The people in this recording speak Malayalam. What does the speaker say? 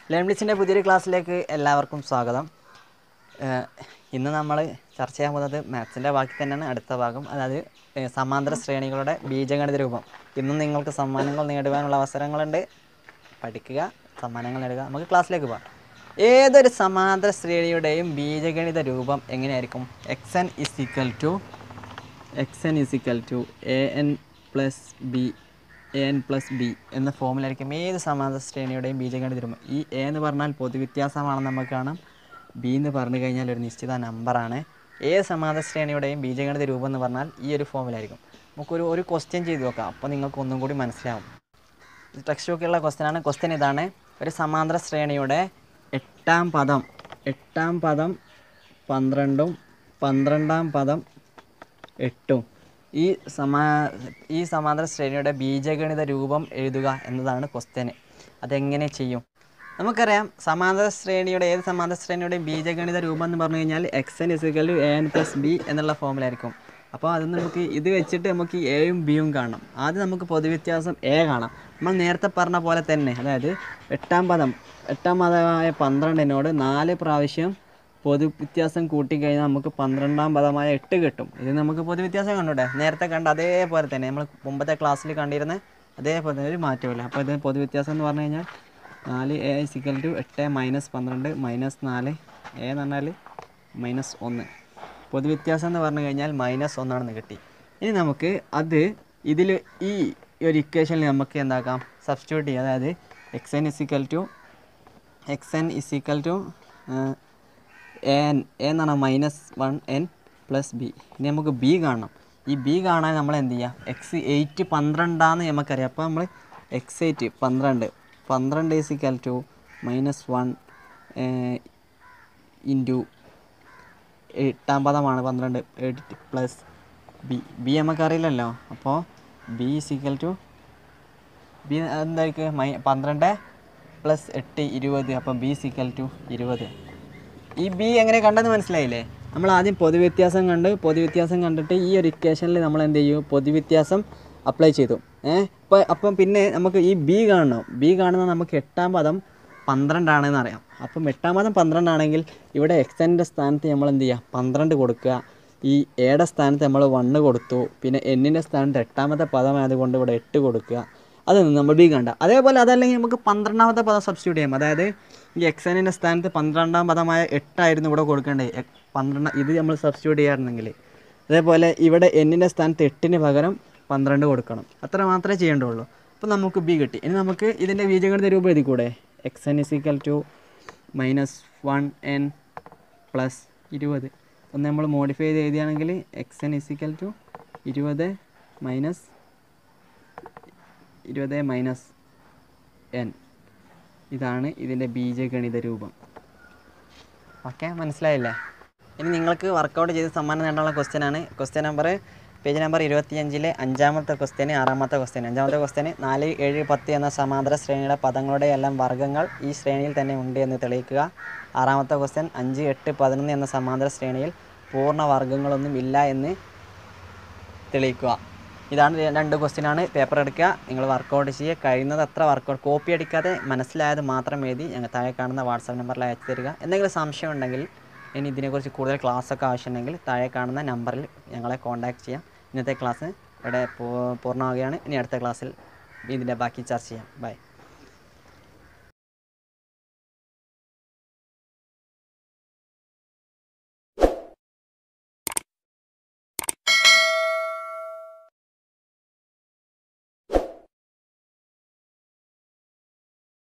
ലേംബ്ലിച്ചിൻ്റെ പുതിയൊരു ക്ലാസ്സിലേക്ക് എല്ലാവർക്കും സ്വാഗതം ഏഹ് ഇന്ന് നമ്മൾ ചർച്ച ചെയ്യാൻ പോകുന്നത് മാത്സിൻ്റെ ബാക്കി തന്നെയാണ് അടുത്ത ഭാഗം അതായത് ഏഹ് സമാന്തര ശ്രേണികളുടെ ബീജഗണിത രൂപം ഇന്നും നിങ്ങൾക്ക് സമ്മാനങ്ങൾ നേടുവാനുള്ള അവസരങ്ങളുണ്ട് പഠിക്കുക സമ്മാനങ്ങൾ നേടുക നമുക്ക് ക്ലാസ്സിലേക്ക് പോകാം ഏതൊരു സമാന്തര ശ്രേണിയുടെയും ബീജഗണിത രൂപം എങ്ങനെയായിരിക്കും X N is equal to X N is equal to A N plus B A N plus B എന്ന ഫോമിലായിരിക്കും ഏത് സമാന്തര ശ്രേണിയുടെയും ബീജഗണിത രൂപം ഈ എ എന്ന് പറഞ്ഞാൽ പൊതുവ്യത്യാസമാണെന്ന് നമുക്ക് കാണാം ബി എന്ന് പറഞ്ഞു കഴിഞ്ഞാൽ ഒരു നിശ്ചിത നമ്പറാണ് ഏത് സമാന്തര ശ്രേണിയുടെയും ബീജഗണിത രൂപം എന്ന് പറഞ്ഞാൽ ഈ ഒരു ഫോമിലായിരിക്കും നമുക്കൊരു ഒരു ക്വസ്റ്റ്യൻ ചെയ്ത് നോക്കാം അപ്പോൾ നിങ്ങൾക്ക് ഒന്നും കൂടി മനസ്സിലാവും ടെക്സ്റ്റ് ബുക്കിലുള്ള ക്വസ്റ്റ്യൻ ആണ് ക്വസ്റ്റ്യൻ ഇതാണ് ഒരു സമാന്തര ശ്രേണിയുടെ എട്ടാം പദം എട്ടാം പദം പന്ത്രണ്ടും പന്ത്രണ്ടാം പദം എട്ടും ഈ സമാ ഈ സമാന്തര ശ്രേണിയുടെ ബീജഗണിത രൂപം എഴുതുക എന്നതാണ് ക്വസ്റ്റ്യൻ അതെങ്ങനെ ചെയ്യും നമുക്കറിയാം സമാന്തര ശ്രേണിയുടെ ഏത് സമാന്തര ശ്രേണിയുടെയും ബീജഗണിത രൂപം എന്ന് പറഞ്ഞു കഴിഞ്ഞാൽ X N is equal to A N plus B എന്നുള്ള ഫോമിലായിരിക്കും അപ്പോൾ അത് നമുക്ക് ഇത് വെച്ചിട്ട് നമുക്ക് എയും ബിയും കാണണം ആദ്യം നമുക്ക് പൊതുവ്യത്യാസം എ കാണാം നമ്മൾ നേരത്തെ പറഞ്ഞ പോലെ തന്നെ അതായത് എട്ടാം പദം എട്ടാം പദമായ പന്ത്രണ്ടിനോട് നാല് പ്രാവശ്യം പൊതുവ്യത്യാസം കൂട്ടിക്കഴിഞ്ഞാൽ നമുക്ക് പന്ത്രണ്ടാം പദമായ എട്ട് കിട്ടും ഇത് നമുക്ക് പൊതുവ്യത്യാസം കണ്ടൂടെ നേരത്തെ കണ്ട അതേപോലെ തന്നെ നമ്മൾ മുമ്പത്തെ ക്ലാസ്സിൽ കണ്ടിരുന്ന അതേപോലെ തന്നെ ഒരു മാറ്റമില്ല അപ്പോൾ ഇത് പൊതുവ്യത്യാസം എന്ന് പറഞ്ഞു കഴിഞ്ഞാൽ നാല് എ സിക്കൽ ടു എട്ട് മൈനസ് പന്ത്രണ്ട് മൈനസ് നാല് എ എന്ന് പറഞ്ഞാൽ മൈനസ് ഒന്ന് പൊതുവ്യത്യാസം എന്ന് പറഞ്ഞു കഴിഞ്ഞാൽ മൈനസ് ഒന്നാണെന്ന് കിട്ടി ഇനി നമുക്ക് അത് ഇതിൽ ഈ ഒരു ഇക്വേഷനിൽ നമുക്ക് എന്താക്കാം സബ്സ്റ്റിറ്റ്യൂട്ട് ചെയ്യാം അതായത് X N is equal to X N is equal to N A എന്ന് പറഞ്ഞാൽ minus one N plus B ഇനി നമുക്ക് ബി കാണണം ഈ ബി കാണാൻ നമ്മൾ എന്ത് ചെയ്യുക എക്സ് എയ്റ്റ് പന്ത്രണ്ടാന്ന് നമുക്കറിയാം അപ്പോൾ നമ്മൾ എക്സ് എയ്റ്റ് പന്ത്രണ്ട് പന്ത്രണ്ട് is equal to minus one into എട്ടാം പദമാണ് പന്ത്രണ്ട് എട്ട് പ്ലസ് ബി ബി നമുക്കറിയില്ലല്ലോ അപ്പോൾ ബി ഈസിക്കൽ ടു ബി എന്തായിരിക്കും മൈ പന്ത്രണ്ട് പ്ലസ് എട്ട് ഇരുപത് അപ്പം ബി സിക്കൽ ടു ഇരുപത് ഈ ബി എങ്ങനെ കണ്ടെന്ന് മനസ്സിലായില്ലേ നമ്മൾ ആദ്യം പൊതുവ്യത്യാസം കണ്ട് പൊതുവ്യത്യാസം കണ്ടിട്ട് ഈ ഒരു ഇക്വേഷനിൽ നമ്മൾ എന്ത് ചെയ്യും പൊതുവ്യത്യാസം അപ്ലൈ ചെയ്തു ഏഹ് ഇപ്പോൾ അപ്പം പിന്നെ നമുക്ക് ഈ ബി കാണണം ബി കാണുന്ന നമുക്ക് എട്ടാം പദം പന്ത്രണ്ടാണെന്ന് അറിയാം അപ്പം എട്ടാം പദം പന്ത്രണ്ടാണെങ്കിൽ ഇവിടെ എക്സൻ്റെ സ്ഥാനത്ത് നമ്മൾ എന്ത് ചെയ്യുക പന്ത്രണ്ട് കൊടുക്കുക ഈ എയുടെ സ്ഥാനത്ത് നമ്മൾ വണ്ണ് കൊടുത്തു പിന്നെ എന്നിൻ്റെ സ്ഥാനത്ത് എട്ടാമത്തെ പദമായതുകൊണ്ട് ഇവിടെ എട്ട് കൊടുക്കുക അത് നമ്മൾ ബി കണ്ട അതേപോലെ അതല്ലെങ്കിൽ നമുക്ക് പന്ത്രണ്ടാമത്തെ പദം സബ്സ്റ്റിറ്റ്യൂട്ട് ചെയ്യാം അതായത് ഈ എക്സനിൻ്റെ സ്ഥാനത്ത് പന്ത്രണ്ടാം പദമായ എട്ടായിരുന്നു ഇവിടെ കൊടുക്കേണ്ടത് എ- പന്ത്രണ്ട് ഇത് നമ്മൾ സബ്സ്റ്റിറ്റ്യൂട്ട് ചെയ്യാറുണ്ടെങ്കിൽ അതേപോലെ ഇവിടെ എന്നിൻ്റെ സ്ഥാനത്ത് എട്ടിന് പകരം പന്ത്രണ്ട് കൊടുക്കണം അത്ര മാത്രമേ ചെയ്യേണ്ടുള്ളൂ അപ്പോൾ നമുക്ക് ബി കിട്ടി ഇനി നമുക്ക് ഇതിൻ്റെ ബീജഗണിത രൂപം എഴുതി കൂടെ X N is equal to minus one N plus ഇരുപത് ഒന്ന് നമ്മൾ മോഡിഫൈ ചെയ്ത് എഴുതിയാണെങ്കിൽ എക്സ് എൻ ഇസിക്കൽ ടു ഇരുപത് മൈനസ് ഇരുപത് മൈനസ് എൻ ഇതാണ് ഇതിൻ്റെ ബീജഗണിത രൂപം ഓക്കെ മനസ്സിലായില്ലേ ഇനി നിങ്ങൾക്ക് വർക്കൗട്ട് ചെയ്ത് സമ്മാനം നേടാനുള്ള ക്വസ്റ്റ്യൻ ആണ് ക്വസ്റ്റ്യൻ നമ്പർ പേജ് നമ്പർ ഇരുപത്തിയഞ്ചിലെ അഞ്ചാമത്തെ ക്വസ്റ്റ്യൻ ആറാമത്തെ ക്വസ്റ്റ്യൻ അഞ്ചാമത്തെ ക്വസ്റ്റ്യൻ നാല് ഏഴ് പത്ത് എന്ന സമാന്തര ശ്രേണിയുടെ പദങ്ങളുടെ എല്ലാം വർഗ്ഗങ്ങൾ ഈ ശ്രേണിയിൽ തന്നെ ഉണ്ട് എന്ന് തെളിയിക്കുക ആറാമത്തെ ക്വസ്റ്റ്യൻ അഞ്ച് എട്ട് പതിനൊന്ന് എന്ന സമാന്തര ശ്രേണിയിൽ പൂർണ്ണ വർഗ്ഗങ്ങളൊന്നും ഇല്ല എന്ന് തെളിയിക്കുക ഇതാണ് ര- രണ്ട് ക്വസ്റ്റ്യനാണ് പേപ്പർ എടുക്കുക നിങ്ങൾ വർക്കൗട്ട് ചെയ്യുക കഴിയുന്നത് അത്ര വർക്കൗട്ട് കോപ്പി അടിക്കാതെ മനസ്സിലായത് മാത്രം എഴുതി ഞങ്ങൾ താഴെ കാണുന്ന വാട്സാപ്പ് നമ്പറിൽ അയച്ചു തരിക എന്തെങ്കിലും സംശയം ഉണ്ടെങ്കിൽ ഇനി ഇതിനെക്കുറിച്ച് കൂടുതൽ ക്ലാസ് ഒക്കെ ആവശ്യമുണ്ടെങ്കിൽ താഴെ കാണുന്ന നമ്പറിൽ ഞങ്ങളെ കോൺടാക്ട് ചെയ്യാം ഇന്നത്തെ ക്ലാസ് ഇവിടെ പൂ- പൂർണ്ണമാവുകയാണ് ഇനി അടുത്ത ക്ലാസ്സിൽ ഇതിൻ്റെ ബാക്കി ചർച്ച ചെയ്യാം ബൈ